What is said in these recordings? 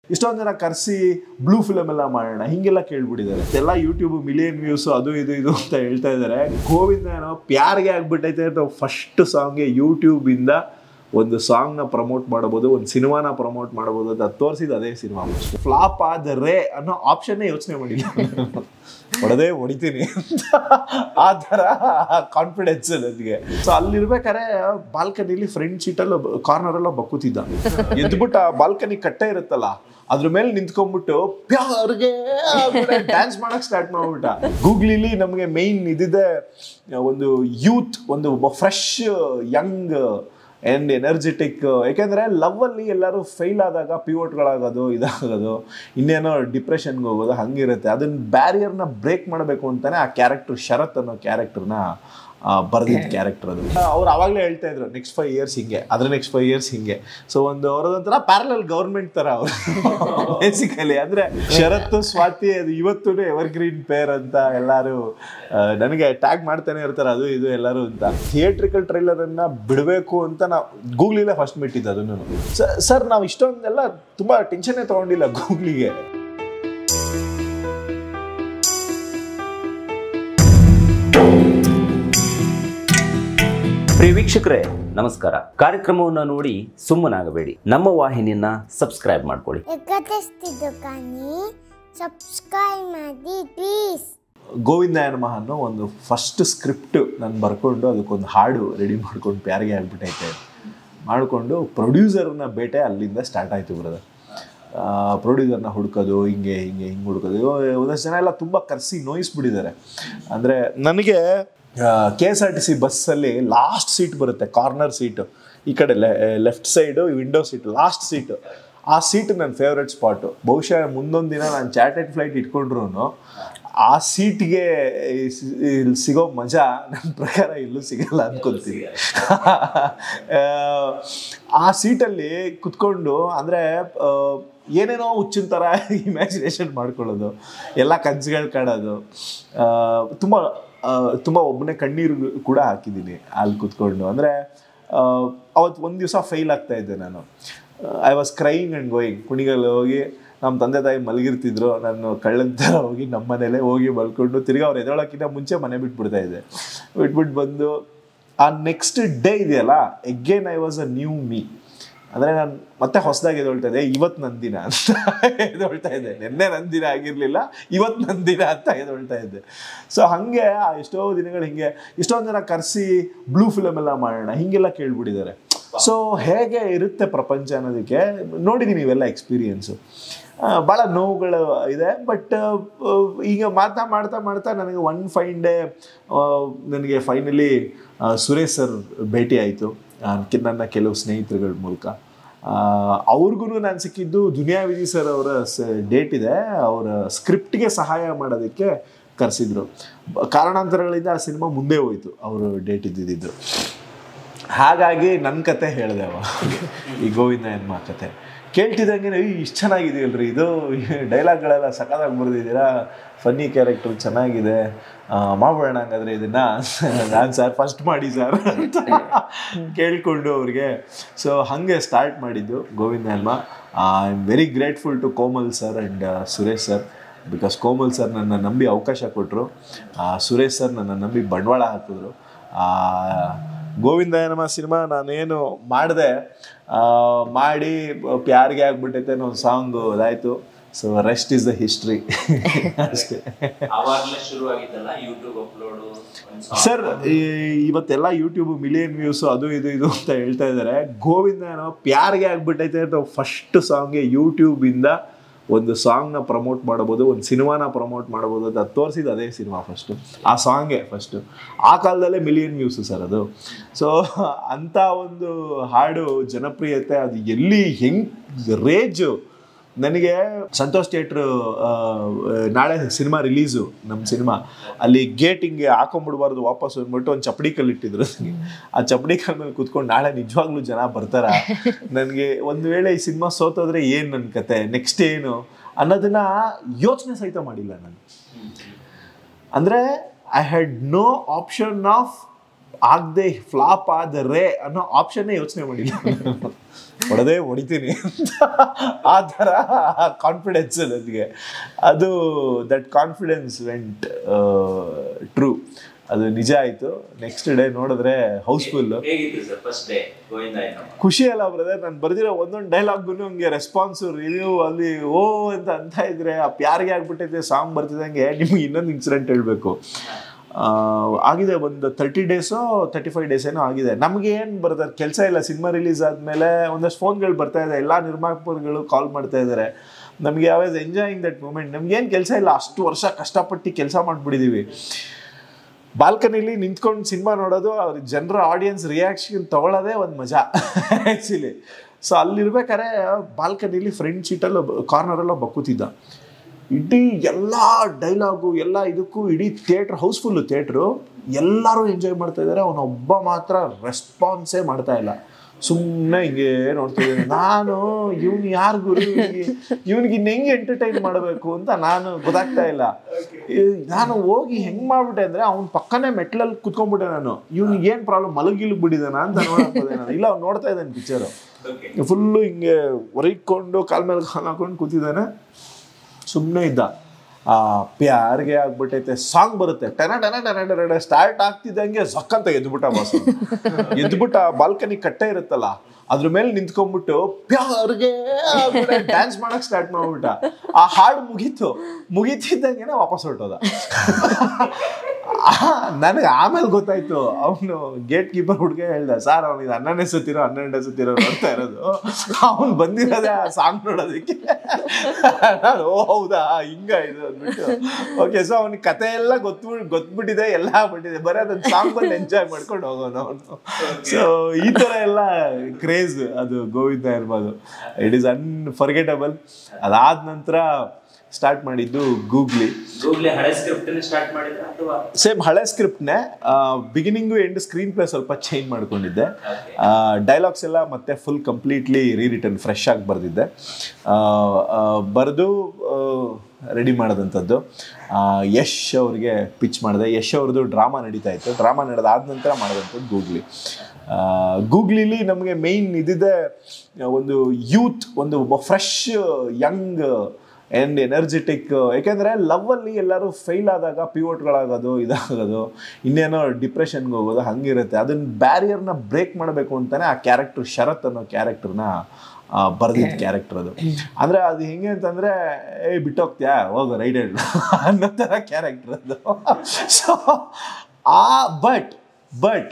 ಇಷ್ಟೊಂದು ಜನ ಕರೆಸಿ ಬ್ಲೂ ಫಿಲಮ್ ಎಲ್ಲ ಮಾಡೋಣ ಹಿಂಗೆಲ್ಲ ಕೇಳ್ಬಿಟ್ಟಿದ್ದಾರೆ ಎಲ್ಲ ಯೂಟ್ಯೂಬ್ ಮಿಲಿಯನ್ ವ್ಯೂಸ್ ಅದು ಇದು ಇದು ಅಂತ ಹೇಳ್ತಾ ಇದ್ದಾರೆ ಗೋವಿಂದ ಏನೋ ಪ್ಯಾರ್ಗೆ ಆಗ್ಬಿಟ್ಟೈತೆ ಅಂತ ಫಸ್ಟ್ ಸಾಂಗ್ಗೆ ಯೂಟ್ಯೂಬಿಂದ ಒಂದು ಸಾಂಗ್ನ ಪ್ರಮೋಟ್ ಮಾಡಬಹುದು ಒಂದು ಸಿನಿಮಾನ ಪ್ರಮೋಟ್ ಮಾಡಬಹುದು ಅಂತ ತೋರಿಸಿದ ಅದೇ ಸಿನಿಮಾ ಫ್ಲಾಪ್ ಆದರೆ ಅನ್ನೋ ಆಪ್ಷನ್ನೇ ಯೋಚನೆ ಮಾಡಿಲ್ಲ ಹೊಡೆದೇ ಹೊಡಿತೀನಿ ಅಂತ ಆ ಥರ ಕಾನ್ಫಿಡೆನ್ಸ್ ನನಗೆ ಸೊ ಅಲ್ಲಿರ್ಬೇಕಾದ್ರೆ ಬಾಲ್ಕನಿಲಿ ಫ್ರಂಟ್ ಸೀಟಲ್ಲಿ ಕಾರ್ನರಲ್ಲಿ ಒಬ್ಬ ಕೂತಿದ್ದ ಎದ್ಬಿಟ್ಟು ಆ ಬಾಲ್ಕನಿ ಕಟ್ಟೆ ಇರುತ್ತಲ್ಲ ಅದ್ರ ಮೇಲೆ ನಿಂತ್ಕೊಂಡ್ಬಿಟ್ಟು ಪ್ಯಾರ್ಗೆ ಡ್ಯಾನ್ಸ್ ಮಾಡಕ್ ಸ್ಟಾರ್ಟ್ ಮಾಡ್ಬಿಟ್ಟ ಗೂಗ್ಲಿಲಿ ನಮಗೆ ಮೈನ್ ಇದಿದೆ ಒಂದು ಯೂತ್ ಒಂದು ಫ್ರೆಶ್ ಯಂಗ್ ಆ್ಯಂಡ್ ಎನರ್ಜೆಟಿಕ್ ಯಾಕೆಂದರೆ ಲವ್ವಲ್ಲಿ ಎಲ್ಲರೂ ಫೇಲ್ ಆದಾಗ ಪಿವೋಟ್ಗಳಾಗೋದು ಇದಾಗೋದು ಇನ್ನೇನೋ ಡಿಪ್ರೆಷನ್ಗೆ ಹೋಗೋದು ಹಂಗಿರುತ್ತೆ ಅದನ್ನ ಬ್ಯಾರಿಯರ್ನ ಬ್ರೇಕ್ ಮಾಡಬೇಕು ಅಂತಾನೆ ಆ ಕ್ಯಾರೆಕ್ಟರ್ ಶರತ್ ಅನ್ನೋ ಕ್ಯಾರೆಕ್ಟರ್ನ ಬರ್ದಿದ್ದ ಕ್ಯಾರೆಕ್ಟರ್ ಅದು ಅವ್ರು ಅವಾಗಲೇ ಹೇಳ್ತಾ ಇದ್ರು ನೆಕ್ಸ್ಟ್ ಫೈವ್ ಇಯರ್ಸ್ ಹಿಂಗೆ ಅದ್ರ ನೆಕ್ಸ್ಟ್ ಫೈವ್ ಇಯರ್ಸ್ ಹಿಂಗೆ ಸೊ ಒಂದು ಅವ್ರದೊಂಥರ ಪ್ಯಾರಲಲ್ ಗೌರ್ಮೆಂಟ್ ಥರ ಅವರು ಬೇಸಿಕಲಿ ಅಂದರೆ ಶರತ್ತು ಸ್ವಾತಿ ಅದು ಇವತ್ತು ಎವರ್ ಗ್ರೀನ್ ಪೇರ್ ಅಂತ ಎಲ್ಲರೂ ಆ, ನನಗೆ ಟ್ಯಾಗ್ ಮಾಡ್ತಾನೆ ಇರ್ತಾರೆ ಅದು ಇದು ಎಲ್ಲರೂ ಅಂತ ಥಿಯೇಟ್ರಿಕಲ್ ಟ್ರೈಲರನ್ನು ಬಿಡಬೇಕು ಅಂತ ನಾವು ಗೂಗ್ಲಿಲೇ ಫಸ್ಟ್ ಬಿಟ್ಟಿದ್ದು ಅದನ್ನು ಸರ್ ನಾವು ಇಷ್ಟೊಂದೆಲ್ಲ ತುಂಬ ಟೆನ್ಷನ್ನೇ ತೊಗೊಂಡಿಲ್ಲ ಗೂಗ್ಲಿಗೆ ಪ್ರಿಯ ವೀಕ್ಷಕರೇ ನಮಸ್ಕಾರ ಕಾರ್ಯಕ್ರಮವನ್ನು ನೋಡಿ ಸುಮ್ಮನಾಗಬೇಡಿ ನಮ್ಮ ವಾಹಿನಿಯನ್ನ ಸಬ್ಸ್ಕ್ರೈಬ್ ಮಾಡ್ಕೊಳ್ಳಿ ಎಕತೆಸ್ತಿದ್ದು ಕಾನಿ ಸಬ್ಸ್ಕ್ರೈಬ್ ಮಾಡಿ ಪ್ಲೀಸ್ ಗೋವಿಂದ ನಮಃ ಅನ್ನೋ ಒಂದು ಫಸ್ಟ್ ಸ್ಕ್ರಿಪ್ಟ್ ನಾನು ಬರ್ಕೊಂಡು ಅದಕ್ಕೊಂದು ಹಾಡು ರೆಡಿ ಮಾಡ್ಕೊಂಡು ಪ್ಯಾರಿಗೆ ಆಗ್ಬಿಟ್ಟೈತೆ ಮಾಡಿಕೊಂಡು ಪ್ರೊಡ್ಯೂಸರ್ನ ಬೇಟೆ ಅಲ್ಲಿಂದ ಸ್ಟಾರ್ಟ್ ಆಯಿತು ಬ್ರದರ್ ಪ್ರೊಡ್ಯೂಸರ್ನ ಹುಡ್ಕೋದು ಹಿಂಗೆ ಹಿಂಗೆ ಹಿಂಗೆ ಹುಡ್ಕೋದು ಒಂದಷ್ಟು ಜನ ಎಲ್ಲ ತುಂಬ ಕರೆಸಿ ನೋಯಿಸ್ಬಿಟ್ಟಿದ್ದಾರೆ ಅಂದರೆ ನನಗೆ K S R T C ಬಸ್ಸಲ್ಲಿ ಲಾಸ್ಟ್ ಸೀಟ್ ಬರುತ್ತೆ ಕಾರ್ನರ್ ಸೀಟು ಈ ಕಡೆ left side window seat last seat ಆ ಸೀಟ್ ನನ್ನ ಫೇವ್ರೆಟ್ ಸ್ಪಾಟು ಬಹುಶಃ ಮುಂದೊಂದು ದಿನ ನಾನು ಚಾರ್ಟೆಡ್ ಫ್ಲೈಟ್ ಇಟ್ಕೊಂಡ್ರು ಆ ಸೀಟ್ಗೆ ಇಲ್ಲಿ ಸಿಗೋ ಮಜಾ ನನ್ನ ಪ್ರಕಾರ ಎಲ್ಲೂ ಸಿಗಲ್ಲ ಅನ್ಕೊಂತೀನಿ ಆ, ಆ ಸೀಟಲ್ಲಿ ಕುತ್ಕೊಂಡು ಅಂದರೆ ಏನೇನೋ ಹುಚ್ಚಿನ ಥರ ಇಮ್ಯಾಜಿನೇಷನ್ ಮಾಡ್ಕೊಳ್ಳೋದು ಎಲ್ಲ ಕನಸುಗಳು ಕಾಣೋದು ಆ, ತುಂಬ ಆ, ತುಂಬ ಒಬ್ಬನೇ ಕಣ್ಣೀರು ಕೂಡ ಹಾಕಿದ್ದೀನಿ ಅಲ್ಲಿ ಕುತ್ಕೊಂಡು ಅಂದರೆ ಅವತ್ತು ಒಂದು ದಿವಸ ಫೇಲ್ ಆಗ್ತಾ ಇದ್ದೆ ನಾನು I was crying and going Kunigal ಹೋಗಿ ನಮ್ಮ ತಂದೆ ತಾಯಿ ಮಲಗಿರ್ತಿದ್ರು ನಾನು ಕಳ್ಳನ ಥರ ಹೋಗಿ ನಮ್ಮ ಮನೇಲೆ ಹೋಗಿ ಮಲ್ಕೊಂಡು ತಿರ್ಗಿ ಅವ್ರು ಎದೊಳಕ್ಕಿಂತ ಮುಂಚೆ ಮನೆ ಬಿಟ್ಬಿಡ್ತಾ ಇದ್ದೆ ಬಿಟ್ಬಿಟ್ಟು ಬಂದು ಆ ನೆಕ್ಸ್ಟ್ ಡೇ ಇದೆಯಲ್ಲ again I was a new me ಅಂದರೆ ನಾನು ಮತ್ತೆ ಹೊಸದಾಗಿ ಎದೊಳ್ತಾ ಇದ್ದೆ ಇವತ್ತು ನನ್ನ ದಿನ ಅಂತ ಎದೊಳ್ತಾ ಇದ್ದೆ ನಿನ್ನೆ ನನ್ನ ದಿನ ಆಗಿರಲಿಲ್ಲ ಇವತ್ತು ನನ್ನ ದಿನ ಅಂತ ಎದೊಳ್ತಾ ಇದ್ದೆ ಸೊ ಹಾಗೆ ಆ ಎಷ್ಟೋ ದಿನಗಳು ಹಿಂಗೆ ಇಷ್ಟೊಂದು ಜನ ಕರೆಸಿ ಬ್ಲೂ ಫಿಲಮ್ ಎಲ್ಲ ಮಾಡೋಣ ಹಿಂಗೆಲ್ಲ ಕೇಳ್ಬಿಟ್ಟಿದ್ದಾರೆ ಸೊ ಹೇಗೆ ಇರುತ್ತೆ ಪ್ರಪಂಚ ಅನ್ನೋದಕ್ಕೆ ನೋಡಿದ್ದೀನಿ ಇವೆಲ್ಲ ಎಕ್ಸ್ಪೀರಿಯನ್ಸು ಭಾಳ ನೋವುಗಳು ಇದೆ ಬಟ್ ಈಗ ಮಾತಾ ಮಾಡ್ತಾ ಮಾಡ್ತಾ ನನಗೆ ಒನ್ ಫೈನ್ ಡೇ ನನಗೆ ಫೈನಲಿ ಸುರೇಶ್ ಸರ್ ಭೇಟಿ ಆಯಿತು ನನ್ನ ಕೆಲವು ಸ್ನೇಹಿತರುಗಳ ಮೂಲಕ ಅವ್ರಿಗೂ ನಾನು ಸಿಕ್ಕಿದ್ದು ದುನಿಯಾ ವಿಜಿ ಸರ್ ಅವರ ಡೇಟ್ ಇದೆ ಅವರ ಸ್ಕ್ರಿಪ್ಟ್ಗೆ ಸಹಾಯ ಮಾಡೋದಕ್ಕೆ ಕರೆಸಿದ್ರು ಕಾರಣಾಂತರಗಳಿಂದ ಆ ಸಿನಿಮಾ ಮುಂದೆ ಹೋಯಿತು ಅವರು ಡೇಟ್ ಇದ್ದಿದ್ದು ಹಾಗಾಗಿ ನನ್ನ ಕತೆ ಹೇಳಿದೆ ಅವ ಈ ಗೋವಿಂದ ಎನ್ಮ ಕತೆ ಕೇಳ್ತಿದ್ದಂಗೆ ಇಷ್ಟು ಚೆನ್ನಾಗಿದೆಯಲ್ರಿ ಇದು ಡೈಲಾಗ್ಗಳೆಲ್ಲ ಸಖತ್ತಾಗಿ ಬರೆದಿದ್ದೀರಾ ಫನ್ನಿ ಕ್ಯಾರೆಕ್ಟರ್ ಚೆನ್ನಾಗಿದೆ ಆ, ಮಾಡ್ಬಿಡೋಣ ಹಂಗಾದ್ರೆ ಇದನ್ನ ನಾನು ಸರ್ ಫಸ್ಟ್ ಮಾಡಿ ಸರ್ ಅಂತ ಕೇಳಿಕೊಂಡು ಅವ್ರಿಗೆ ಸೊ ಹಾಗೆ ಸ್ಟಾರ್ಟ್ ಮಾಡಿದ್ದು ಗೋವಿಂದ ಎನ್ಮ I am very grateful to Komal sir and Suresh sir because Komal sir ನನ್ನ ನಂಬಿ ಅವಕಾಶ ಕೊಟ್ಟರು ಸುರೇಶ್ ಸರ್ ನನ್ನ ನಂಬಿ ಬಂಡವಾಳ ಹಾಕಿದ್ರು ಆ, ಗೋವಿಂದ ನಮ ಸಿನಿಮಾ ನಾನೇನು ಮಾಡಿದೆ ಮಾಡಿ ಪ್ಯಾರ್ಗೆ ಆಗ್ಬಿಟ್ಟೈತೆ ಅನ್ನೋ ಒಂದು ಸಾಂಗು ಅದಾಯಿತು so rest is the history ಅಷ್ಟೇ ಆವಾಗಲೇ ಶುರು ಆಗಿದ್ದಲ್ಲ ಯೂಟ್ಯೂಬ್ ಅಪ್ಲೋಡು ಸರ್ ಇವತ್ತೆಲ್ಲ ಯೂಟ್ಯೂಬ್ ಮಿಲಿಯನ್ ವ್ಯೂಸ್ ಅದು ಇದು ಇದು ಅಂತ ಹೇಳ್ತಾ ಇದ್ದಾರೆ ಗೋವಿಂದ ಏನೋ ಪ್ಯಾರ್ಗೆ ಆಗ್ಬಿಟ್ಟೈತೆ ಅಂತ ಫಸ್ಟ್ ಸಾಂಗ್ಗೆ ಯೂಟ್ಯೂಬಿಂದ ಒಂದು ಸಾಂಗ್ನ ಪ್ರಮೋಟ್ ಮಾಡಬಹುದು ಒಂದು ಸಿನಿಮಾನ ಪ್ರಮೋಟ್ ಮಾಡಬಹುದು ಅಂತ ತೋರಿಸಿದ ಅದೇ ಸಿನಿಮಾ ಫಸ್ಟು ಆ ಸಾಂಗೇ ಫಸ್ಟು ಆ ಕಾಲದಲ್ಲೇ ಮಿಲಿಯನ್ ವ್ಯೂಸು ಸರ್ ಅದು ಸೊ ಅಂಥ ಒಂದು ಹಾಡು ಜನಪ್ರಿಯತೆ ಅದು ಎಲ್ಲಿ ಹೆಂಗ್ ರೇಜು ನನಗೆ ಸಂತೋಷ್ ಥಿಯೇಟ್ರು ನಾಳೆ ಸಿನಿಮಾ ರಿಲೀಸು ನಮ್ಮ ಸಿನಿಮಾ ಅಲ್ಲಿ ಗೇಟ್ ಹಿಂಗೆ ಹಾಕೊಂಡ್ಬಿಡ್ಬಾರ್ದು ವಾಪಸ್ ಅಂದ್ಬಿಟ್ಟು ಒಂದು ಚಪ್ಪಡಿ ಕಲ್ಲು ಇಟ್ಟಿದ್ರು ನನಗೆ ಆ ಚಪ್ಪಡಿ ಕಲ್ ಮೇಲೆ ಕುತ್ಕೊಂಡು ನಾಳೆ ನಿಜವಾಗ್ಲೂ ಜನ ಬರ್ತಾರ ನನಗೆ ಒಂದು ವೇಳೆ ಈ ಸಿನಿಮಾ ಸೋತೋದ್ರೆ ಏನು ನನ್ನ ಕತೆ ನೆಕ್ಸ್ಟ್ ಏನು ಅನ್ನೋದನ್ನ ಯೋಚನೆ ಸಹಿತ ಮಾಡಿಲ್ಲ ನಾನು ಅಂದರೆ I had no option of ಆಗದೆ ಫ್ಲಾಪ್ ಆದರೆ ಅನ್ನೋ ಆಪ್ಷನ್ನೇ ಯೋಚನೆ ಮಾಡಿಲ್ಲ ನಾನು. ಹೊಡೆದೇ ಹೊಡಿತೀನಿ ಅಂತ ಆ ಥರ ಕಾನ್ಫಿಡೆನ್ಸ್ ನನಗೆ ಅದು ದಟ್ ಕಾನ್ಫಿಡೆನ್ಸ್ ವೆಂಟ್ ಟ್ರೂ ಅದು ನಿಜ ಆಯಿತು ನೆಕ್ಸ್ಟ್ ಡೇ ನೋಡಿದ್ರೆ ಹೌಸ್ಫುಲ್ ಹೇಗಿತ್ತು ಸರ್ ಫಸ್ಟ್ ಡೇ ಗೋವಿಂದ ಏನಮ್ಮ ಖುಷಿ ಅಲ್ಲ ಬ್ರದರ್ ನಾನು ಬರ್ದಿರೋ ಒಂದೊಂದು ಡೈಲಾಗ್ಗೂ ಹಂಗೆ ರೆಸ್ಪಾನ್ಸ್ ರಿವ್ಯೂ ಅಲ್ಲಿ ಓ ಅಂತ ಅಂತ ಇದ್ರೆ ಆ ಪ್ಯಾರಿಗೆ ಆಗ್ಬಿಟ್ಟೈತೆ ಸಾಂಗ್ ಬರ್ತಿದ್ದಂಗೆ ನಿಮ್ಗೆ ಇನ್ನೊಂದು ಇನ್ಸಿಡೆಂಟ್ ಹೇಳಬೇಕು ಆಗಿದೆ ಒಂದು ತರ್ಟಿ ಡೇಸೋ ತರ್ಟಿ ಫೈವ್ ಡೇಸ್ ಏನೋ ಆಗಿದೆ ನಮಗೆ ಏನು ಬರ್ತಾರೆ ಕೆಲಸ ಇಲ್ಲ ಸಿನಿಮಾ ರಿಲೀಸ್ ಆದಮೇಲೆ ಒಂದಷ್ಟು ಫೋನ್ಗಳು ಬರ್ತಾ ಇದೆ ಎಲ್ಲ ನಿರ್ಮಾಪಕರುಗಳು ಕಾಲ್ ಮಾಡ್ತಾ ಇದ್ದಾರೆ ನಮಗೆ ಯಾವ್ಯಾವ ಎಂಜಾಯಿಂಗ್ ದಟ್ ಮೂಮೆಂಟ್ ನಮ್ಗೇನು ಕೆಲಸ ಇಲ್ಲ ಅಷ್ಟು ವರ್ಷ ಕಷ್ಟಪಟ್ಟು ಕೆಲಸ ಮಾಡಿಬಿಟ್ಟಿದ್ದೀವಿ ಬಾಲ್ಕನಿಲಿ ನಿಂತ್ಕೊಂಡು ಸಿನಿಮಾ ನೋಡೋದು ಅವ್ರ ಜನರ ಆಡಿಯನ್ಸ್ ರಿಯಾಕ್ಷನ್ ತಗೊಳ್ಳೋದೇ ಒಂದು ಮಜಾ ಆ್ಯಕ್ಚುಲಿ ಸೊ ಅಲ್ಲಿರ್ಬೇಕಾದ್ರೆ ಬಾಲ್ಕನಿಲಿ ಫ್ರಂಟ್ ಸೀಟಲ್ಲಿ ಕಾರ್ನರಲ್ಲೋ ಬಕ್ಕೂತಿದ್ದ ಇಡೀ ಎಲ್ಲ ಡೈಲಾಗು ಎಲ್ಲ ಇದಕ್ಕೂ ಇಡೀ ಥಿಯೇಟ್ರ್ ಹೌಸ್ಫುಲ್ಲು ಥಿಯೇಟ್ರು ಎಲ್ಲರೂ ಎಂಜಾಯ್ ಮಾಡ್ತಾ ಇದ್ದಾರೆ ಅವನೊಬ್ಬ ಮಾತ್ರ ರೆಸ್ಪಾನ್ಸೇ ಮಾಡ್ತಾ ಇಲ್ಲ ಸುಮ್ಮನೆ ಹಿಂಗೆ ನೋಡ್ತಾ ಇದ್ದೀನಿ ನಾನು ಇವ್ನು ಯಾರು ಗುರು ಇವ್ನಿಗೆ ಇನ್ನು ಹೆಂಗೆ ಎಂಟರ್ಟೈನ್ ಮಾಡಬೇಕು ಅಂತ ನಾನು ಗೊತ್ತಾಗ್ತಾ ಇಲ್ಲ ಈ ನಾನು ಹೋಗಿ ಹೆಂಗ್ ಮಾಡ್ಬಿಟ್ಟೆ ಅಂದ್ರೆ ಅವ್ನ ಪಕ್ಕನೇ ಮೆಟ್ಲಲ್ಲಿ ಕುತ್ಕೊಂಡ್ಬಿಟ್ಟೆ ನಾನು ಇವ್ನಿಗೆ ಏನು ಪ್ರಾಬ್ಲಮ್ ಮಲಗಿಲ್ ಬಿಡಿದಾನ ಅಂತ ನೋಡಕ್ ಹೋದೆ ನಾನು ಇಲ್ಲ ಅವ್ನು ನೋಡ್ತಾ ಇದ್ದಾನೆ ಪಿಕ್ಚರು ಓಕೆ ಫುಲ್ಲು ಹಿಂಗೆ ಹೊರಕೊಂಡು ಕಾಲ್ ಮೇಲೆ ಕಾಲ್ ಹಾಕೊಂಡು ಕೂತಿದ್ದಾನೆ ಸುಮ್ಮನೆ ಇದ್ದ ಆ ಪ್ಯಾರ್ಗೆ ಆಗ್ಬಿಟ್ಟೈತೆ ಸಾಂಗ್ ಬರುತ್ತೆ ಟನ ಟನ ಟನ ಟನ ಸ್ಟಾರ್ಟ್ ಆಗ್ತಿದ್ದಂಗೆ ಸಕ್ಕಂತ ಎದ್ಬಿಟ್ಟ ಬಾಸ್ ಎದ್ಬಿಟ್ಟ ಬಾಲ್ಕನಿ ಕಟ್ಟೆ ಇರುತ್ತಲ್ಲ ಅದ್ರ ಮೇಲೆ ನಿಂತ್ಕೊಂಡ್ಬಿಟ್ಟು ಪ್ಯಾರ್ಗೆ ಡ್ಯಾನ್ಸ್ ಮಾಡಕ್ ಸ್ಟಾರ್ಟ್ ಮಾಡ್ಬಿಟ್ಟ ಆ ಹಾಡು ಮುಗೀತು ಮುಗೀತಿದ್ದಂಗೆನೆ ವಾಪಸ್ ಹೊರಟೋದ ನನಗೆ ಆಮೇಲೆ ಗೊತ್ತಾಯ್ತು ಅವನು ಗೇಟ್ ಕೀಪರ್ ಹುಡುಗ ಹೇಳ್ದ ಸರ್ ಅವನಿಗೆ ಹನ್ನೊಂದನೇ ಸತಿರೋ ಹನ್ನೆರಡನೇ ಸತಿರೋ ನೋಡ್ತಾ ಇರೋದು ಅವ್ನು ಬಂದಿರೋದೇ ಆ ಸಾಂಗ್ ನೋಡೋದಕ್ಕೆ ನಾನು ಓ ಹೌದಾ ಹಿಂಗ ಇದು ಅಂದ್ಬಿಟ್ಟು ಓಕೆ ಸೊ ಅವನಿಗೆ ಕತೆ ಎಲ್ಲ ಗೊತ್ತು ಗೊತ್ಬಿಟ್ಟಿದೆ ಎಲ್ಲ ಆಗ್ಬಿಟ್ಟಿದೆ ಬರೀ ಅದನ್ನ ಸಾಂಗ್ ಬಂದು ಎಂಜಾಯ್ ಮಾಡ್ಕೊಂಡು ಹೋಗೋನು ಅವನು ಸೊ ಈ ಥರ ಎಲ್ಲ ಕ್ರೇಜ್ ಅದು ಗೋವಿಂದ ಇರ್ಬೋದು ಇಟ್ ಈಸ್ ಅನ್ಫರ್ಗೆಟಬಲ್ ಅದಾದ ನಂತರ ಸ್ಟಾರ್ಟ್ ಮಾಡಿದ್ದು ಗೂಗ್ಲಿ ಗೂಗ್ಲಿ ಹಳೆ ಸ್ಕ್ರಿಪ್ಟ್ ಸ್ಟಾರ್ಟ್ ಮಾಡಿದ್ರ ಅಥವಾ ಸೇಮ್ ಹಳೆ ಸ್ಕ್ರಿಪ್ಟ್ನೇ ಬಿಗಿನಿಂಗು ಎಂಡ್ ಸ್ಕ್ರೀನ್ ಪ್ಲೇ ಸ್ವಲ್ಪ ಚೇಂಜ್ ಮಾಡ್ಕೊಂಡಿದ್ದೆ Okay. ಡೈಲಾಗ್ಸ್ ಎಲ್ಲ ಮತ್ತೆ ಫುಲ್ ಕಂಪ್ಲೀಟ್ಲಿ ರೀರಿಟರ್ನ್ ಫ್ರೆಶ್ ಆಗಿ ಬರೆದಿದ್ದೆ ಬರೆದು ರೆಡಿ ಮಾಡೋದಂಥದ್ದು ಆ, ಯಶ್ ಅವ್ರಿಗೆ ಪಿಚ್ ಮಾಡಿದೆ ಯಶ್ ಅವ್ರದ್ದು ಡ್ರಾಮಾ ನಡೀತಾ ಇತ್ತು ಡ್ರಾಮಾ ನಡೆದಾದ ನಂತರ ಮಾಡಿದಂಥದ್ದು ಗೂಗ್ಲಿ ಆ, ಗೂಗ್ಲಿಲಿ ನಮಗೆ ಮೇಯ್ನ್ ಇದಿದೆ ಒಂದು ಯೂತ್ ಒಂದು ಫ್ರೆಶ್ ಯಂಗ್ ಆ್ಯಂಡ್ ಎನರ್ಜೆಟಿಕ್ ಯಾಕೆಂದರೆ ಲವ್ವಲ್ಲಿ ಎಲ್ಲರೂ ಫೇಲ್ ಆದಾಗ ಪಿವೋಟ್ಗಳಾಗೋದು ಇದಾಗೋದು ಇನ್ನೇನೋ ಡಿಪ್ರೆಷನ್ಗೆ ಹೋಗೋದು ಹಂಗಿರುತ್ತೆ ಅದನ್ನ ಬ್ಯಾರಿಯರ್ನ ಬ್ರೇಕ್ ಮಾಡಬೇಕು ಅಂತಾನೆ ಆ ಕ್ಯಾರೆಕ್ಟರ್ ಶರತ್ ಅನ್ನೋ ಕ್ಯಾರೆಕ್ಟರ್ನ ಬರ್ದಿದ್ದ ಕ್ಯಾರೆಕ್ಟರ್ ಅದು ಅಂದರೆ ಅದು ಹೆಂಗೆ ಅಂತಂದರೆ ಏ ಬಿಟ್ಟೋಗ್ತೀಯಾ ಹೋಗು ರೈಟ್ ಹ್ಯಾಂಡ್ ಅನ್ನೋ ಥರ ಕ್ಯಾರೆಕ್ಟರ್ ಅದು ಸೊ ಆ ಬಟ್ ಬಟ್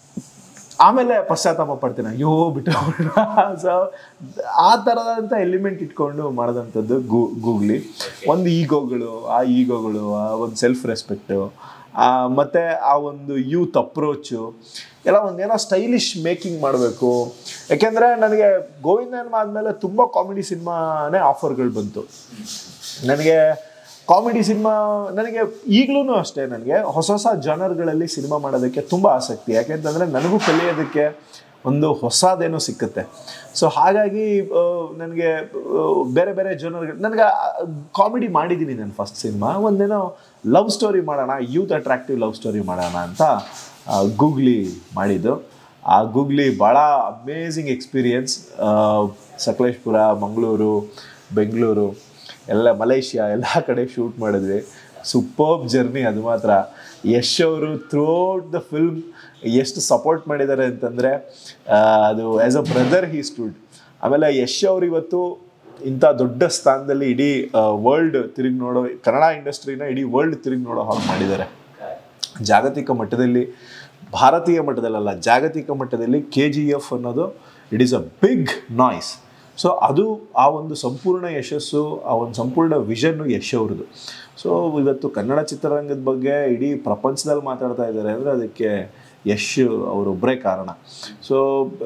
ಆಮೇಲೆ ಪಶ್ಚಾತ್ತಾಪ ಪಡ್ತೀನಿ ಅಯ್ಯೋ ಬಿಟ್ಟು ಸೊ ಆ ಥರದಂಥ ಎಲಿಮೆಂಟ್ ಇಟ್ಕೊಂಡು ಮಾಡಿದಂಥದ್ದು ಗೂ ಗೂಗ್ಲಿ ಒಂದು ಈಗೋಗಳು ಆ ಈಗೋಗಳು ಆ ಒಂದು ಸೆಲ್ಫ್ ರೆಸ್ಪೆಕ್ಟು ಮತ್ತು ಆ ಒಂದು ಯೂತ್ ಅಪ್ರೋಚು ಎಲ್ಲ ಒಂದೇನೋ ಸ್ಟೈಲಿಶ್ ಮೇಕಿಂಗ್ ಮಾಡಬೇಕು ಯಾಕೆಂದರೆ ನನಗೆ ಗೋವಿಂದನ್ ಆದಮೇಲೆ ತುಂಬ ಕಾಮಿಡಿ ಸಿನಿಮಾನೇ ಆಫರ್ಗಳು ಬಂತು ನನಗೆ ಕಾಮಿಡಿ ಸಿನಿಮಾ ನನಗೆ ಈಗಲೂ ಅಷ್ಟೇ ನನಗೆ ಹೊಸ ಹೊಸ ಜನರ್ಗಳಲ್ಲಿ ಸಿನಿಮಾ ಮಾಡೋದಕ್ಕೆ ತುಂಬ ಆಸಕ್ತಿ ಯಾಕೆಂತಂದರೆ ನನಗೂ ಕಲಿಯೋದಕ್ಕೆ ಒಂದು ಹೊಸದೇನೋ ಸಿಕ್ಕುತ್ತೆ ಸೊ ಹಾಗಾಗಿ ಆ, ನನಗೆ ಆ, ಬೇರೆ ಬೇರೆ ಜನರ್ಗಳು ನನಗೆ ಕಾಮಿಡಿ ಮಾಡಿದ್ದೀನಿ ನಾನು ಫಸ್ಟ್ ಸಿನಿಮಾ ಒಂದೇನೋ ಲವ್ ಸ್ಟೋರಿ ಮಾಡೋಣ ಯೂತ್ ಅಟ್ರಾಕ್ಟಿವ್ ಲವ್ ಸ್ಟೋರಿ ಮಾಡೋಣ ಅಂತ ಆ, ಗೂಗ್ಲಿ ಮಾಡಿದ್ದು ಆ ಗೂಗ್ಲಿ ಭಾಳ ಅಮೇಝಿಂಗ್ ಎಕ್ಸ್ಪೀರಿಯನ್ಸ್ ಸಕಲೇಶ್ಪುರ ಮಂಗಳೂರು ಬೆಂಗಳೂರು ಎಲ್ಲ ಮಲೇಷ್ಯಾ ಎಲ್ಲ ಕಡೆ ಶೂಟ್ ಮಾಡಿದ್ವಿ ಸೂಪರ್ಬ್ ಜರ್ನಿ ಅದು ಮಾತ್ರ ಯಶ್ ಅವರು ಥ್ರೂಔಟ್ ದ ಫಿಲ್ಮ್ ಎಷ್ಟು ಸಪೋರ್ಟ್ ಮಾಡಿದ್ದಾರೆ ಅಂತಂದರೆ ಅದು as a brother he stood ಆಮೇಲೆ ಯಶ್ ಅವರು ಇವತ್ತು ಇಂಥ ದೊಡ್ಡ ಸ್ಥಾನದಲ್ಲಿ ಇಡೀ ವರ್ಲ್ಡ್ ತಿರುಗಿ ನೋಡೋ ಕನ್ನಡ ಇಂಡಸ್ಟ್ರಿನ ಇಡೀ ವರ್ಲ್ಡ್ ತಿರುಗಿ ನೋಡೋ ಹಾಗೆ ಮಾಡಿದ್ದಾರೆ ಜಾಗತಿಕ ಮಟ್ಟದಲ್ಲಿ ಭಾರತೀಯ ಮಟ್ಟದಲ್ಲಲ್ಲ ಜಾಗತಿಕ ಮಟ್ಟದಲ್ಲಿ ಕೆ ಜಿ ಎಫ್ ಅನ್ನೋದು it is a big noise so ಅದು ಆ ಒಂದು ಸಂಪೂರ್ಣ ಯಶಸ್ಸು ಆ ಒಂದು ಸಂಪೂರ್ಣ ವಿಷನ್ನು ಯಶ್ ಅವ್ರದ್ದು ಸೊ ಇವತ್ತು ಕನ್ನಡ ಚಿತ್ರರಂಗದ ಬಗ್ಗೆ ಇಡೀ ಪ್ರಪಂಚದಲ್ಲಿ ಮಾತಾಡ್ತಾ ಇದ್ದಾರೆ ಅಂದರೆ ಅದಕ್ಕೆ ಯಶ್ ಅವರೊಬ್ಬರೇ ಕಾರಣ ಸೊ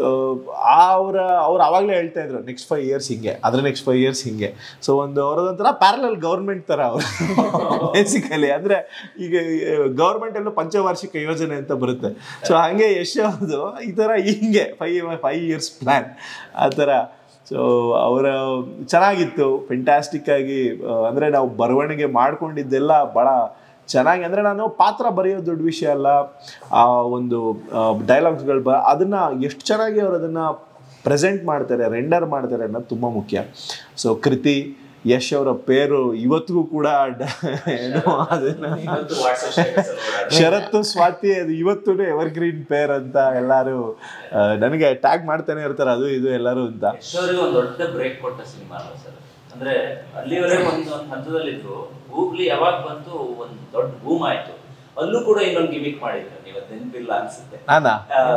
ಅವರ ಅವ್ರು ಆವಾಗಲೇ ಹೇಳ್ತಾ ಇದ್ರು ನೆಕ್ಸ್ಟ್ ಫೈವ್ ಇಯರ್ಸ್ ಹಿಂಗೆ ಅದ್ರ ನೆಕ್ಸ್ಟ್ ಫೈವ್ ಇಯರ್ಸ್ ಹಿಂಗೆ ಸೊ ಒಂದು ಅವ್ರದೊಂಥರ ಪ್ಯಾರಲಲ್ ಗೌರ್ಮೆಂಟ್ ಥರ ಅವರು ಬೇಸಿಕಲಿ ಅಂದರೆ ಈಗ ಗೌರ್ಮೆಂಟ್ ಎಲ್ಲೂ ಪಂಚವಾರ್ಷಿಕ ಯೋಜನೆ ಅಂತ ಬರುತ್ತೆ ಸೊ ಹಾಗೆ ಯಶ್ ಅವ್ರದ್ದು ಈ ಥರ ಹಿಂಗೆ ಫೈವ್ ಫೈವ್ ಇಯರ್ಸ್ ಪ್ಲ್ಯಾನ್ ಆ ಥರ ಸೊ ಅವರ ಚೆನ್ನಾಗಿತ್ತು ಫೆಂಟಾಸ್ಟಿಕ್ ಆಗಿ ಆ, ಅಂದ್ರೆ ನಾವು ಬರವಣಿಗೆ ಮಾಡ್ಕೊಂಡಿದ್ದೆಲ್ಲ ಭಾಳ ಚೆನ್ನಾಗಿ ಅಂದರೆ ನಾನು ಪಾತ್ರ ಬರೆಯೋದು ದೊಡ್ಡ ವಿಷಯ ಅಲ್ಲ ಆ ಒಂದು ಡೈಲಾಗ್ಸ್ಗಳು ಬ ಅದನ್ನು ಎಷ್ಟು ಚೆನ್ನಾಗಿ ಅವ್ರು ಅದನ್ನು ಪ್ರೆಸೆಂಟ್ ಮಾಡ್ತಾರೆ ರೆಂಡರ್ ಮಾಡ್ತಾರೆ ಅನ್ನೋದು ತುಂಬ ಮುಖ್ಯ ಸೊ ಕೃತಿ ಯಶ್ ಅವರ ಪೇರು ಇವತ್ತಿಗೂ ಕೂಡ ಡ- ಏನು ಅದನ್ನ ಇವತ್ತು ವಾಟ್ಸಪ್ ಸ್ಟೇಟಸ್ ಅಲ್ಲಿ ಓಡಾಡ್ತಾ ಶರತ್ತು ಸ್ವಾತಿ ಅದು ಇವತ್ತು ಎವರ್ಗ್ರೀನ್ ಪೇರ್ ಅಂತ ಎಲ್ಲರೂ ಆ, ನನಗೆ ಟ್ಯಾಗ್ ಮಾಡ್ತಾನೆ ಇರ್ತಾರೆ ಅದು ಇದು ಎಲ್ಲರೂ ಅಂತ ಯಶೋರಿಗೆ ಒಂದು ದೊಡ್ಡ ಬ್ರೇಕ್ ಕೊಟ್ಟ ಸಿನಿಮಾ ಅಲ್ವಾ ಸರ್ ಅಂದ್ರೆ ಅಲ್ಲಿವರೆಗೆ ಒಂದು ಒಂದು ಹಂತದಲ್ಲಿದ್ರು ಗೂಗ್ಲಿ ಯಾವಾಗ ಬಂತು ಒಂದು ದೊಡ್ಡ ಬೂಮ್ ಆಯ್ತು ಅಲ್ಲೂ ಕೂಡ ಇನ್ನೊಂದು ಗಿಮಿಕ್ ಮಾಡಿದ್ರು ನೀವು ಅದ್ ನೆನಪಿಲ್ಲ ಅನ್ಸುತ್ತೆ ನಾನಾ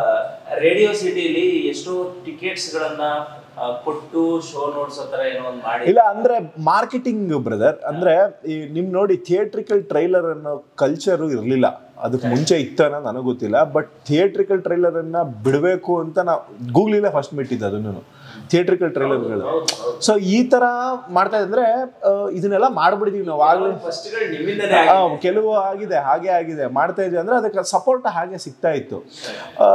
ರೇಡಿಯೋ ಸಿಟಿಲಿ ಎಷ್ಟೋ ಟಿಕೆಟ್ಸ್ ಗಳನ್ನ ಆ, ಕೊಟ್ಟು ಶೋ ನೋಡ್ಸೋ ತರ ಏನೋ ಒಂದು ಮಾಡಿ ಇಲ್ಲ ಅಂದ್ರೆ ಮಾರ್ಕೆಟಿಂಗ್ ಬ್ರದರ್ ಅಂದ್ರೆ ಈ ನಿಮ್ ನೋಡಿ ಥಿಯೇಟ್ರಿಕಲ್ ಟ್ರೈಲರ್ ಅನ್ನೋ ಕಲ್ಚರು ಇರಲಿಲ್ಲ ಅದಕ್ಕೆ ಮುಂಚೆ ಇತ್ತನ ನನಗೆ ಗೊತ್ತಿಲ್ಲ ಬಟ್ ಥಿಯೇಟ್ರಿಕಲ್ ಟ್ರೈಲರ್ ಅನ್ನ ಬಿಡಬೇಕು ಅಂತ ನಾವು ಗೂಗ್ಲಿಲ್ಲ ಫಸ್ಟ್ ಬಿಟ್ಟಿದ್ದು ಅದನ್ನು ಥಿಯೇಟ್ರಿಕಲ್ ಟ್ರೈಲರ್ಗಳು ಸೊ ಈ ತರ ಮಾಡ್ತಾ ಇದ್ರೆ ಆ, ಇದನ್ನೆಲ್ಲ ಮಾಡ್ಬಿಡಿದೀವಿ ನಾವು ಆಗ್ಲೇ ಫಸ್ಟ್ ಗಳು ನಿಮ್ಮಿಂದನೇ ಆ, ಆಗಿದೆ. ಕೆಲವು ಆಗಿದೆ ಹಾಗೆ ಆಗಿದೆ ಮಾಡ್ತಾ ಇದ್ವಿ ಅಂದ್ರೆ ಅದಕ್ಕೆ ಸಪೋರ್ಟ್ ಹಾಗೆ ಸಿಗ್ತಾ ಇತ್ತು ಆ,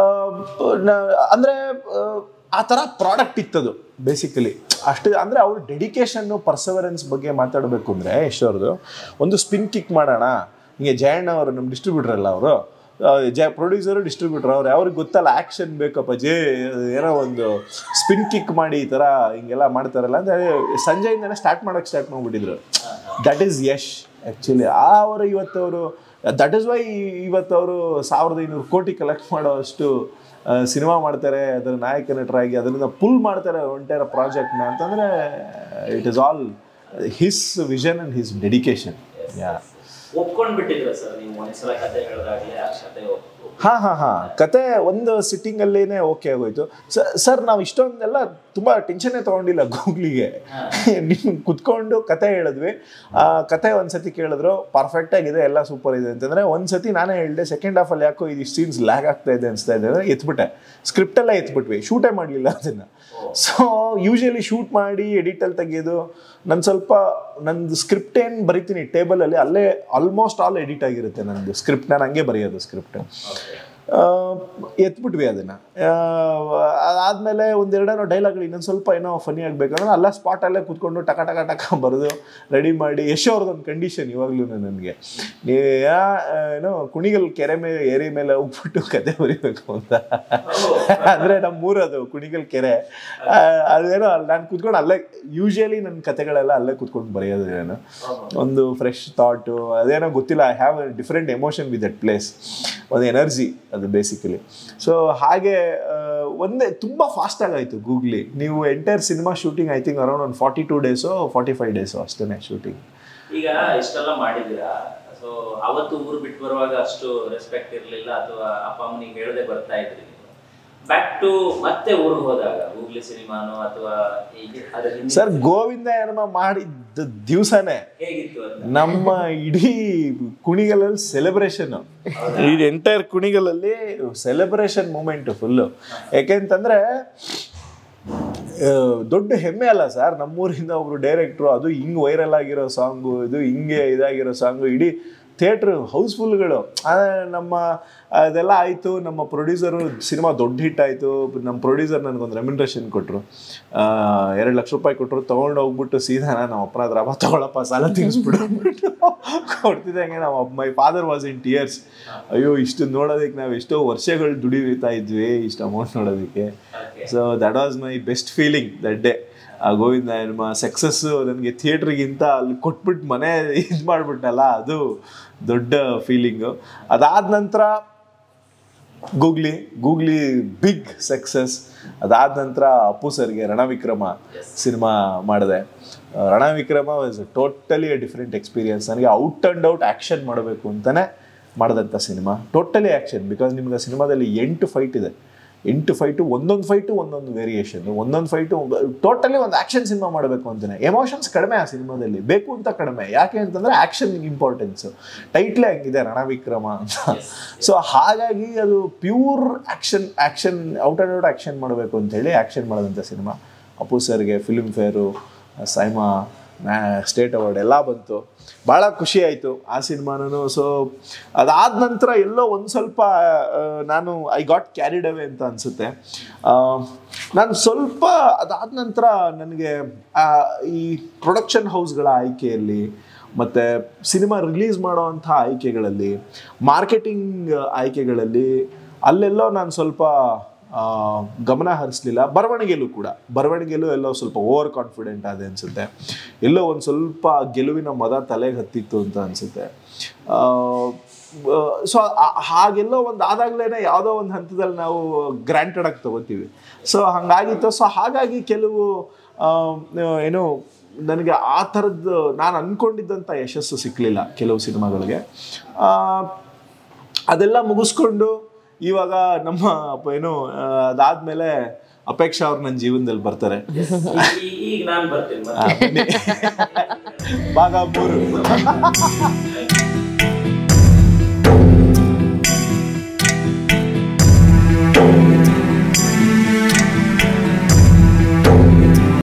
ನ- ಅಂದ್ರೆ ಆ, ಆ ಥರ ಪ್ರಾಡಕ್ಟ್ ಇತ್ತದು ಬೇಸಿಕಲಿ ಅಷ್ಟು ಅಂದ್ರೆ ಅವ್ರ ಡೆಡಿಕೇಶನ್ ಪರ್ಸವರೆನ್ಸ್ ಬಗ್ಗೆ ಮಾತಾಡಬೇಕು ಅಂದ್ರೆ ಯಶೋರ್ದು ಒಂದು ಸ್ಪಿನ್ ಕಿಕ್ ಮಾಡೋಣ ಹಿಂಗೆ ಜಯಣ್ಣ ಅವರು ನಮ್ಮ ಡಿಸ್ಟ್ರಿಬ್ಯೂಟರ್ ಅಲ್ಲ ಅವರು ಜಯ ಪ್ರೊಡ್ಯೂಸರು ಡಿಸ್ಟ್ರಿಬ್ಯೂಟರ್ ಅವ್ರು ಅವ್ರಿಗೆ ಗೊತ್ತಲ್ಲ ಆ್ಯಕ್ಷನ್ ಬೇಕಪ್ಪ ಜೇ ಏನೋ ಒಂದು ಸ್ಪಿನ್ ಕಿಕ್ ಮಾಡಿ ಈ ಥರ ಹಿಂಗೆಲ್ಲ ಮಾಡ್ತಾರಲ್ಲ ಅಂದರೆ ಸಂಜೆಯಿಂದನೇ ಸ್ಟಾರ್ಟ್ ಮಾಡೋಕ್ಕೆ ಸ್ಟಾರ್ಟ್ ಮಾಡ್ಬಿಟ್ಟಿದ್ರು ದಟ್ ಈಸ್ ಯಶ್ ಆ್ಯಕ್ಚುಲಿ ಆ ಅವರು ಇವತ್ತವರು ದಟ್ ಇಸ್ ವೈ ಇವತ್ತು ಅವರು ಸಾವಿರದ ಐನೂರು ಕೋಟಿ ಕಲೆಕ್ಟ್ ಮಾಡೋ ಅಷ್ಟು ಸಿನಿಮಾ ಮಾಡ್ತಾರೆ ಅದರ ನಾಯಕ ನಟರಾಗಿ ಅದರಿಂದ ಪುಲ್ ಮಾಡ್ತಾರೆ ಒಂಟೇರ ಪ್ರಾಜೆಕ್ಟ್ನ ಅಂತಂದರೆ it is all his vision and his dedication ಯಾ ಒಪ್ಕೊಂಡ್ ಬಿಟ್ಟಿದ್ರ ಸರ್ ನೀವು ಒಂದ್ಸಲ ಕತೆ ಹೇಳಿದಾಗ್ಲೇ ಆ ಕತೆ ಒಪ್- ಒಪ್- ಹಾ ಹಾ ಹಾ ಕತೆ ಒಂದು ಸಿಟ್ಟಿಂಗ್ ಅಲ್ಲೇನೆ ಓಕೆ ಆಗೋಯ್ತು ಸರ್ ನಾವು ಇಷ್ಟೊಂದೆಲ್ಲ ತುಂಬಾ ಟೆನ್ಷನ್ನೇ ತಗೊಂಡಿಲ್ಲ ಗೂಗ್ಲಿಗೆ ನಿಮ್ ಕುತ್ಕೊಂಡು ಕತೆ ಹೇಳಿದ್ವಿ ಆ ಕತೆ ಒಂದ್ಸತಿ ಕೇಳಿದ್ರು ಪರ್ಫೆಕ್ಟ್ ಆಗಿದೆ ಎಲ್ಲ ಸೂಪರ್ ಇದೆ ಅಂತಂದ್ರೆ ಒಂದ್ಸತಿ ನಾನೇ ಹೇಳಿದೆ ಸೆಕೆಂಡ್ ಹಾಫ್ ಅಲ್ಲಿ ಯಾಕೋ ಇದು ಸೀನ್ಸ್ ಲ್ಯಾಗ್ ಆಗ್ತಾ ಇದೆ ಅನ್ಸ್ತಾ ಇದೆ ಅಂದ್ರೆ ಎತ್ಬಿಟ್ಟೆ ಸ್ಕ್ರಿಪ್ಟ್ ಎಲ್ಲ ಎತ್ಬಿಟ್ವಿ ಶೂಟೇ ಮಾಡಲಿಲ್ಲ ಅದನ್ನ ಸೊ ಯೂಶಲಿ ಶೂಟ್ ಮಾಡಿ ಎಡಿಟಲ್ಲಿ ತೆಗೆಯೋದು ನಾನು ಸ್ವಲ್ಪ ನಂದು ಸ್ಕ್ರಿಪ್ಟ್ ಏನು ಬರಿತೀನಿ ಟೇಬಲಲ್ಲಿ ಅಲ್ಲೇ ಆಲ್ಮೋಸ್ಟ್ ಆಲ್ ಎಡಿಟ್ ಆಗಿರುತ್ತೆ ನಂದು ಸ್ಕ್ರಿಪ್ಟ್ ನಾನು ಹಂಗೆ ಬರೆಯೋದು ಸ್ಕ್ರಿಪ್ಟ್ ಎತ್ಬಿಟ್ವಿ ಅದನ್ನು ಅದಾದಮೇಲೆ ಒಂದೆರಡೇನೋ ಡೈಲಾಗ್ಗಳು ಇನ್ನೊಂದು ಸ್ವಲ್ಪ ಏನೋ ಫನಿ ಆಗಬೇಕಂದ್ರೆ ಅಲ್ಲ ಸ್ಪಾಟಲ್ಲೇ ಕೂತ್ಕೊಂಡು ಟಕ ಟಕ ಟಕ ಬರೆದು ರೆಡಿ ಮಾಡಿ ಯಶೋ ಅವ್ರದ್ದೊಂದು ಕಂಡೀಷನ್ ಇವಾಗಲೂ ನನಗೆ ನೀ ಯಾ- ಏನೋ ಕುಣಿಗಲ್ ಕೆರೆ ಮೇಲೆ ಏರಿ ಮೇಲೆ ಹೋಗ್ಬಿಟ್ಟು ಕತೆ ಬರಿಬೇಕು ಅಂತ ಅಂದರೆ ನಮ್ಮ ಊರದು ಕುಣಿಗಲ್ ಕೆರೆ ಆ, ಅದೇನೋ ನಾನು ಕೂತ್ಕೊಂಡು ಅಲ್ಲೇ ಯೂಶಲಿ ನನ್ನ ಕತೆಗಳೆಲ್ಲ ಅಲ್ಲೇ ಕೂತ್ಕೊಂಡು ಬರೆಯೋದು ನಾನು ಒಂದು ಫ್ರೆಶ್ ಥಾಟು ಅದೇನೋ ಗೊತ್ತಿಲ್ಲ I have different emotion with that place ಒಂದು ಎನರ್ಜಿ ಅದು ಬೇಸಿಕಲಿ ಸೊ ಹಾಗೆ ಆ, ಒಂದೇ ತುಂಬ ಫಾಸ್ಟ್ ಆಗಾಯ್ತು ಗೂಗ್ಲಿ ನೀವು entire cinema shooting I think around ಒಂದು forty two days forty five days ಅಷ್ಟೇ ಶೂಟಿಂಗ್ ಈಗ ಇಷ್ಟೆಲ್ಲ ಮಾಡಿದ್ದೀರಾ ಸೊ ಅವತ್ತು ಊರು ಬಿಟ್ಟು ಬರುವಾಗ ಅಷ್ಟು ರೆಸ್ಪೆಕ್ಟ್ ಇರಲಿಲ್ಲ ಅಥವಾ ಅಪ್ಪ ಅಮ್ಮನಿಗೆ ಹೇಳದೆ ಬರ್ತಾ ಇದ್ರಿ ನೀವು ಬ್ಯಾಕ್ ಟು ಮತ್ತೆ ಊರಿಗೆ ಹೋದಾಗ ಗೂಗ್ಲಿ ಸಿನಿಮಾನೋ ಅಥವಾ ಈಗ ಅದ್ರ ಹಿಂದೆ ಸರ್ ಗೋವಿಂದ ಏನಮ್ಮ ಮಾಡಿದ್ದ ದಿವಸನೇ ಹೇಗಿತ್ತು ಅಂತ ನಮ್ಮ ಇಡೀ ಕುಣಿಗಲಲ್ಲಿ ಸೆಲೆಬ್ರೇಷನ್ ಈ ಎಂಟೈರ್ ಕುಣಿಗಲಲ್ಲಿ ಸೆಲೆಬ್ರೇಷನ್ ಮೂಮೆಂಟ್ ಫುಲ್ಲು ಯಾಕೆಂತಂದ್ರೆ ಆ, ದೊಡ್ಡ ಹೆಮ್ಮೆ ಅಲ್ಲ ಸರ್ ನಮ್ಮೂರಿಂದ ಒಬ್ರು ಡೈರೆಕ್ಟ್ರು ಅದು ಹಿಂಗ್ ವೈರಲ್ ಆಗಿರೋ ಸಾಂಗು ಇದು ಹಿಂಗೆ ಇದಾಗಿರೋ ಸಾಂಗು ಇಡೀ ಥಿಯೇಟ್ರ್ ಹೌಸ್ಫುಲ್ಗಳು ನಮ್ಮ ಅದೆಲ್ಲ ಆಯಿತು ನಮ್ಮ ಪ್ರೊಡ್ಯೂಸರು ಸಿನಿಮಾ ದೊಡ್ಡ ಹಿಟ್ ಆಯಿತು ನಮ್ಮ ಪ್ರೊಡ್ಯೂಸರ್ ನನಗೊಂದು ರೆಮ್ಯುನರೇಷನ್ ಕೊಟ್ಟರು ಎರಡು ಲಕ್ಷ ರೂಪಾಯಿ ಕೊಟ್ಟರು ತೊಗೊಂಡು ಹೋಗ್ಬಿಟ್ಟು ಸೀದಾ ನಮ್ಮ ಅಪ್ಪನ ಹತ್ರ ಅಪ್ಪ ತಗೊಳಪ್ಪ ಸಾಲ ತೀರಿಸ್ಬಿಡು ಅಂದ್ಬಿಟ್ಟು ಕೊಡ್ತಿದ್ದಂಗೆ ನಮ್ಮ my father was in tears ಅಯ್ಯೋ ಇಷ್ಟು ನೋಡೋದಕ್ಕೆ ನಾವು ಎಷ್ಟೋ ವರ್ಷಗಳು ದುಡಿತಾ ಇದ್ವಿ ಇಷ್ಟು ಅಮೌಂಟ್ ನೋಡೋದಕ್ಕೆ so that was my best feeling that day ಆ ಗೋವಿಂದ ನಮ್ಮ ಸಕ್ಸಸ್ಸು ನನಗೆ ಥಿಯೇಟ್ರಿಗಿಂತ ಅಲ್ಲಿ ಕೊಟ್ಬಿಟ್ಟು ಮನೆ ಇದು ಮಾಡಿಬಿಟ್ಟಲ್ಲ ಅದು ದೊಡ್ಡ ಫೀಲಿಂಗು ಅದಾದ ನಂತರ ಗೂಗ್ಲಿ ಗೂಗ್ಲಿ ಬಿಗ್ ಸಕ್ಸಸ್ ಅದಾದ ನಂತರ ಅಪ್ಪು ಸರ್ಗೆ ರಣವಿಕ್ರಮ ಸಿನಿಮಾ ಮಾಡಿದೆ ಆ, Ranavikrama was totally a different experience ನನಗೆ ಔಟ್ ಆ್ಯಂಡ್ ಔಟ್ ಆ್ಯಕ್ಷನ್ ಮಾಡಬೇಕು ಅಂತಲೇ ಮಾಡಿದಂಥ ಸಿನಿಮಾ ಟೋಟಲಿ ಆ್ಯಕ್ಷನ್ ಬಿಕಾಸ್ ನಿಮ್ಗೆ ಆ ಸಿನಿಮಾದಲ್ಲಿ ಎಂಟು ಫೈಟ್ ಇದೆ ಎಂಟು ಫೈಟು ಒಂದೊಂದು ಫೈಟು ಒಂದೊಂದು ವೇರಿಯೇಷನ್ ಒಂದೊಂದು ಫೈಟು ಟೋಟಲಿ ಒಂದು ಆ್ಯಕ್ಷನ್ ಸಿನಿಮಾ ಮಾಡಬೇಕು ಅಂತಾನೆ ಎಮೋಷನ್ಸ್ ಕಡಿಮೆ ಆ ಸಿನಿಮಾದಲ್ಲಿ ಬೇಕು ಅಂತ ಕಡಿಮೆ ಯಾಕೆ ಅಂತಂದರೆ ಆ್ಯಕ್ಷನ್ ಇಂಪಾರ್ಟೆನ್ಸು ಟೈಟ್ಲೇ ಹಂಗಿದೆ ರಣವಿಕ್ರಮ ಅಂತ ಸೊ ಹಾಗಾಗಿ ಅದು pure action action out and out action ಮಾಡಬೇಕು ಅಂತೇಳಿ ಆ್ಯಕ್ಷನ್ ಮಾಡಿದಂಥ ಸಿನಿಮಾ ಅಪ್ಪು ಸರ್ಗೆ ಫಿಲ್ಮ್ ಫೇರು ಸೈಮಾ ನ್ಯಾ ಸ್ಟೇಟ್ ಅವಾರ್ಡ್ ಎಲ್ಲ ಬಂತು ಭಾಳ ಖುಷಿ ಆಯಿತು ಆ ಸಿನಿಮಾನೂ ಸೊ ಅದಾದ ನಂತರ ಎಲ್ಲೋ ಒಂದು ಸ್ವಲ್ಪ ಆ, ನಾನು ಐ ಗಾಟ್ ಕ್ಯಾರಿಡ್ ಅವೇ ಅಂತ ಅನಿಸುತ್ತೆ ನಾನು ಸ್ವಲ್ಪ ಅದಾದ ನಂತರ ನನಗೆ ಆ, ಈ ಪ್ರೊಡಕ್ಷನ್ ಹೌಸ್ಗಳ ಆಯ್ಕೆಯಲ್ಲಿ ಮತ್ತು ಸಿನಿಮಾ ರಿಲೀಸ್ ಮಾಡೋವಂಥ ಆಯ್ಕೆಗಳಲ್ಲಿ ಮಾರ್ಕೆಟಿಂಗ್ ಆಯ್ಕೆಗಳಲ್ಲಿ ಅಲ್ಲೆಲ್ಲೋ ನಾನು ಸ್ವಲ್ಪ ಆ, ಗಮನ ಹರಿಸ್ಲಿಲ್ಲ ಬರವಣಿಗೆಯಲ್ಲೂ ಕೂಡ ಬರವಣಿಗೆಯಲ್ಲೂ ಎಲ್ಲೋ ಸ್ವಲ್ಪ ಓವರ್ ಕಾನ್ಫಿಡೆಂಟ್ ಆದೆ ಅನಿಸುತ್ತೆ ಎಲ್ಲೋ ಒಂದು ಸ್ವಲ್ಪ ಗೆಲುವಿನ ಮದ ತಲೆಗೆ ಹತ್ತಿತ್ತು ಅಂತ ಅನಿಸುತ್ತೆ ಸೊ ಹಾಗೆಲ್ಲೋ ಒಂದು ಆದಾಗಲೇ ಯಾವುದೋ ಒಂದು ಹಂತದಲ್ಲಿ ನಾವು ಗ್ರಾಂಟೆಡ್ ಆಗಿ ತಗೋತೀವಿ ಸೊ ಹಾಗಾಗಿತ್ತು ಸೊ ಹಾಗಾಗಿ ಕೆಲವು ಆ, ಏನು ನನಗೆ ಆ ಥರದ್ದು ನಾನು ಅಂದ್ಕೊಂಡಿದ್ದಂಥ ಯಶಸ್ಸು ಸಿಕ್ಕಲಿಲ್ಲ ಕೆಲವು ಸಿನಿಮಾಗಳಿಗೆ ಆ, ಅದೆಲ್ಲ ಮುಗಿಸ್ಕೊಂಡು ಇವಾಗ ನಮ್ಮ ಪ- ಏನು ಆ, ಅದಾದ್ಮೇಲೆ ಅಪೇಕ್ಷಾ ಅವ್ರು ನನ್ನ ಜೀವನದಲ್ಲಿ ಬರ್ತಾರೆ ಈಗ- ಈಗ ನಾನು ಬರ್ತೀನಿ ಆ, ಬನ್ನಿ. ಭಾಗ ಮೂರು